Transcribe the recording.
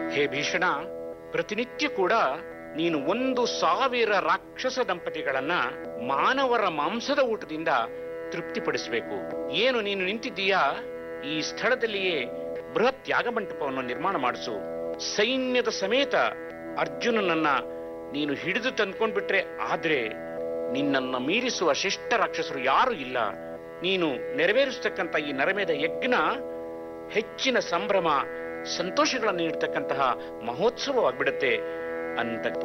ಹೇ ಭೀಷಣ ಪ್ರತಿನಿತ್ಯ ಕೂಡ ನೀನು ಒಂದು ಸಾವಿರ ರಾಕ್ಷಸ ದಂಪತಿಗಳನ್ನ ಮಾನವರ ಮಾಂಸದ ಊಟದಿಂದ ತೃಪ್ತಿಪಡಿಸಬೇಕು ಏನು ನೀನು ನಿಂತಿದ್ದೀಯಾ ಈ ಸ್ಥಳದಲ್ಲಿಯೇ ಬೃಹತ್ ಯಾಗಮಂಟಪವನ್ನು ನಿರ್ಮಾಣ ಮಾಡಿಸು ಸೈನ್ಯದ ಸಮೇತ ಅರ್ಜುನನನ್ನ ನೀನು ಹಿಡಿದು ತಂದ್ಕೊಂಡ್ಬಿಟ್ರೆ ಆದ್ರೆ ನಿನ್ನನ್ನ ಮೀರಿಸುವ ಶಿಷ್ಟ ರಾಕ್ಷಸರು ಯಾರು ಇಲ್ಲ ನೀನು ನೆರವೇರಿಸತಕ್ಕಂತ ಈ ನರಮೇಧ ಯಜ್ಞ ಹೆಚ್ಚಿನ ಸಂಭ್ರಮ ಸಂತೋಷಗಳನ್ನು ನೀಡತಕ್ಕಂತಹ ಮಹೋತ್ಸವವಾಗ್ಬಿಡುತ್ತೆ ಅಂತ